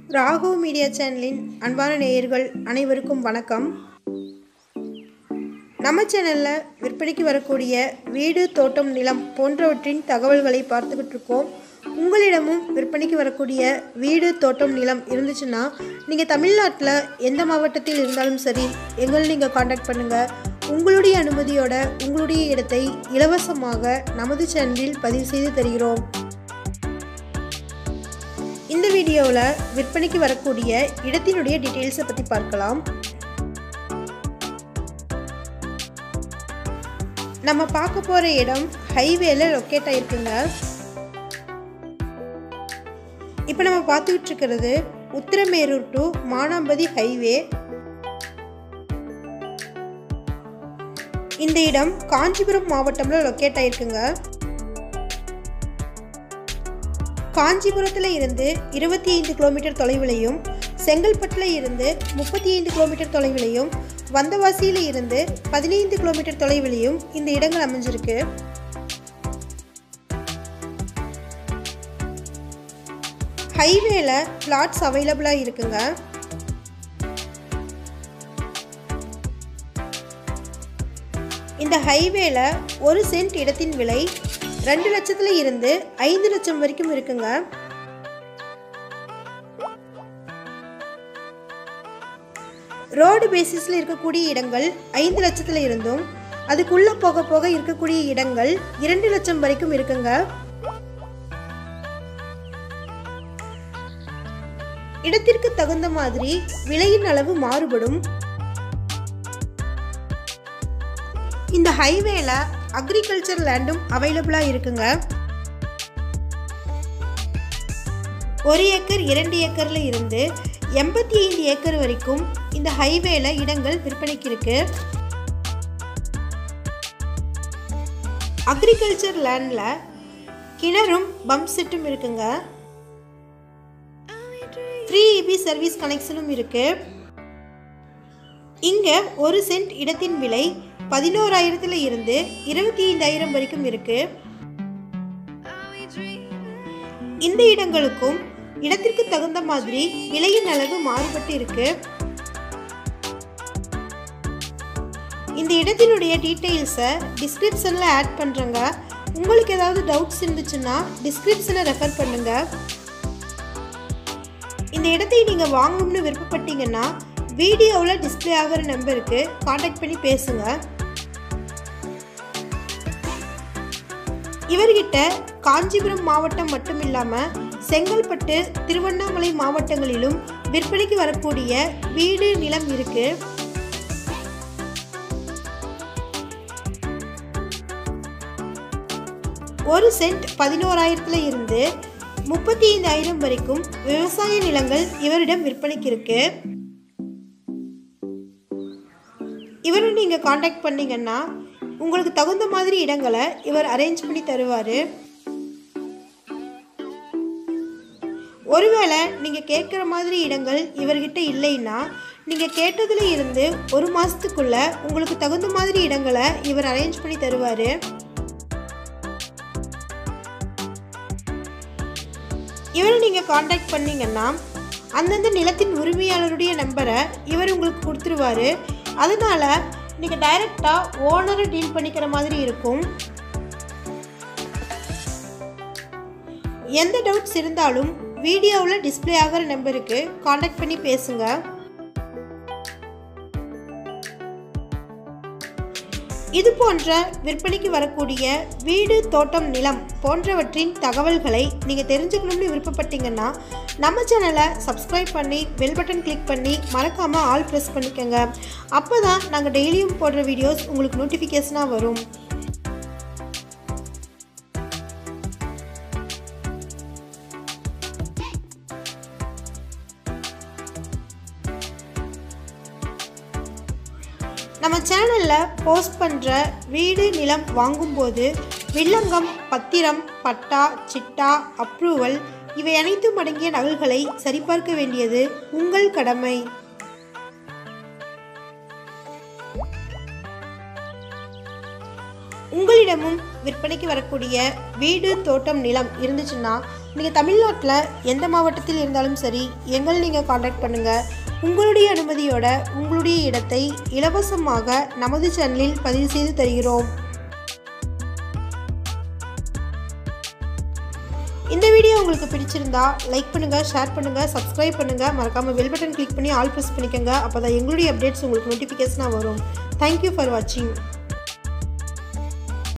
Rahu media சேனலின் அன்பான நேயர்கள் அனைவருக்கும் வணக்கம் நம்ம சேனலில் விற்பனைக்கு வரக்கூடிய வீடு தோட்டம் நிலம் போன்றவற்றின் தகவல்களை பார்த்துக்கிட்டு இருக்கோம் உங்களிடமும் விற்பனைக்கு வரக்கூடிய வீடு தோட்டம் நிலம் இருந்துச்சுன்னா நீங்கள் தமிழ்நாட்டில் எந்த மாவட்டத்தில் இருந்தாலும் சரி எங்களை நீங்கள் காண்டாக்ட் பண்ணுங்கள் உங்களுடைய அனுமதியோட உங்களுடைய இடத்தை இலவசமாக நமது சேனலில் பதிவு செய்து தருகிறோம் இந்த வீடியோவில் விற்பனைக்கு வரக்கூடிய இடத்தினுடைய டீட்டெயில்ஸை பற்றி பார்க்கலாம் நம்ம பார்க்க போகிற இடம் ஹைவேல லொக்கேட் ஆயிருக்குங்க இப்போ நம்ம பார்த்துக்கிட்டு இருக்கிறது உத்திரமேரூர் டு மானாம்பதி ஹைவே இந்த இடம் காஞ்சிபுரம் மாவட்டம்ல லொக்கேட் ஆயிருக்குங்க காஞ்சிபுரத்தில் இருந்து இருபத்தி ஐந்து கிலோமீட்டர் தொலைவிலையும் செங்கல்பட்டில் இருந்து முப்பத்தி ஐந்து கிலோமீட்டர் தொலைவிலையும் வந்தவாசியில் இருந்து பதினைந்து கிலோமீட்டர் தொலைவிலையும் இந்த இடங்கள் அமைஞ்சிருக்கு ஹைவேல பிளாட்ஸ் அவைலபிளாக இருக்குங்க இந்த ஹைவேல ஒரு சென்ட் இடத்தின் விலை ரெண்டு லட்சத்துல இருந்து ஐந்து லட்சம் வரைக்கும் இருக்குங்க ரோடு பேசிஸில் இருக்கக்கூடிய இடங்கள் ஐந்து லட்சத்துல இருந்தும் அதுக்குள்ள போக போக இருக்கக்கூடிய இடங்கள் இரண்டு லட்சம் வரைக்கும் இருக்குங்க இடத்திற்கு தகுந்த மாதிரி விலையின் அளவு மாறுபடும் இந்த ஹைவேல அக்ரிகல்ச்சர் லேண்டும் அவைலபிளாக இருக்குங்க ஒரு ஏக்கர் இரண்டு ஏக்கரில் இருந்து எண்பத்தி ஐந்து ஏக்கர் வரைக்கும் இந்த ஹைவேல இடங்கள் விற்பனைக்கு இருக்கு அக்ரிகல்ச்சர் லேண்டில் கிணறும் பம்ப் செட்டும் இருக்குங்க ஃப்ரீ இபி சர்வீஸ் கனெக்ஷனும் இருக்கு இங்கே ஒரு சென்ட் இடத்தின் விலை பதினோராயிரத்துல இருந்து இருபத்தி ஐந்தாயிரம் வரைக்கும் இருக்கு இந்த இடங்களுக்கும் இடத்திற்கு தகுந்த மாதிரி விலையின் அளவு மாறுபட்டு இருக்கு இந்த இடத்தினுடைய டீட்டெயில்ஸை டிஸ்கிரிப்ஷனில் ஆட் பண்ணுறேங்க உங்களுக்கு ஏதாவது டவுட்ஸ் இருந்துச்சுன்னா டிஸ்கிரிப்ஷனை ரெஃபர் பண்ணுங்க இந்த இடத்தை நீங்கள் வாங்கணும்னு விருப்பப்பட்டீங்கன்னா வீடியோவில் டிஸ்பிளே ஆகிற நம்பருக்கு காண்டாக்ட் பண்ணி பேசுங்க இவர்கிட்ட காஞ்சிபுரம் மாவட்டம் மட்டும் இல்லாமல் செங்கல்பட்டு திருவண்ணாமலை மாவட்டங்களிலும் விற்பனைக்கு வரக்கூடிய வீடு நிலம் இருக்கு ஒரு சென்ட் பதினோராயிரத்துல இருந்து முப்பத்தி ஐந்தாயிரம் வரைக்கும் விவசாய நிலங்கள் இவரிடம் விற்பனைக்கு இருக்கு இவரை நீங்கள் காண்டாக்ட் பண்ணீங்கன்னா உங்களுக்கு தகுந்த மாதிரி இடங்களை இவர் அரேஞ்ச் பண்ணி தருவார் ஒருவேளை நீங்கள் கேட்குற மாதிரி இடங்கள் இவர்கிட்ட இல்லைன்னா நீங்கள் கேட்டதில் இருந்து ஒரு மாதத்துக்குள்ள உங்களுக்கு தகுந்த மாதிரி இடங்களை இவர் அரேஞ்ச் பண்ணி தருவார் இவரை நீங்கள் காண்டாக்ட் பண்ணீங்கன்னா அந்தந்த நிலத்தின் உரிமையாளருடைய நம்பரை இவர் உங்களுக்கு கொடுத்துருவாரு அதனால நீங்கள் டைரெக்டாக ஓனரை டீல் பண்ணிக்கிற மாதிரி இருக்கும் எந்த டவுட்ஸ் இருந்தாலும் வீடியோவில் டிஸ்பிளே ஆகிற நம்பருக்கு காண்டாக்ட் பண்ணி பேசுங்க இது போன்ற விற்பனைக்கு வரக்கூடிய வீடு தோட்டம் நிலம் போன்றவற்றின் தகவல்களை நீங்கள் தெரிஞ்சுக்கணும்னு விருப்பப்பட்டீங்கன்னா நம்ம சேனலை சப்ஸ்கிரைப் பண்ணி பெல் பட்டன் கிளிக் பண்ணி மறக்காமல் ஆல் ப்ரெஸ் பண்ணிக்கோங்க அப்போ தான் நாங்கள் டெய்லியும் போடுற வீடியோஸ் உங்களுக்கு நோட்டிஃபிகேஷனாக வரும் நம்ம சேனலில் போஸ்ட் பண்ணுற வீடு நிலம் வாங்கும்போது வில்லங்கம் பத்திரம் பட்டா சிட்டா அப்ரூவல் இவை அனைத்தும் அடங்கிய நகல்களை சரிபார்க்க வேண்டியது உங்கள் கடமை உங்களிடமும் விற்பனைக்கு வரக்கூடிய வீடு தோட்டம் நிலம் இருந்துச்சுன்னா நீங்கள் தமிழ்நாட்டில் எந்த மாவட்டத்தில் இருந்தாலும் சரி எங்களை நீங்கள் காண்டாக்ட் பண்ணுங்கள் உங்களுடைய அனுமதியோட உங்களுடைய இடத்தை இலவசமாக நமது சேனலில் பதிவு செய்து தருகிறோம் இந்த வீடியோ உங்களுக்கு பிடிச்சிருந்தா லைக் பண்ணுங்கள் ஷேர் பண்ணுங்கள் சப்ஸ்கிரைப் பண்ணுங்கள் மறக்காமல் பெல் பட்டன் கிளிக் பண்ணி ஆல் ப்ரெஸ் பண்ணிக்கோங்க அப்போ தான் எங்களுடைய அப்டேட்ஸ் உங்களுக்கு நோட்டிஃபிகேஷனாக வரும் தேங்க்யூ ஃபார் வாட்சிங்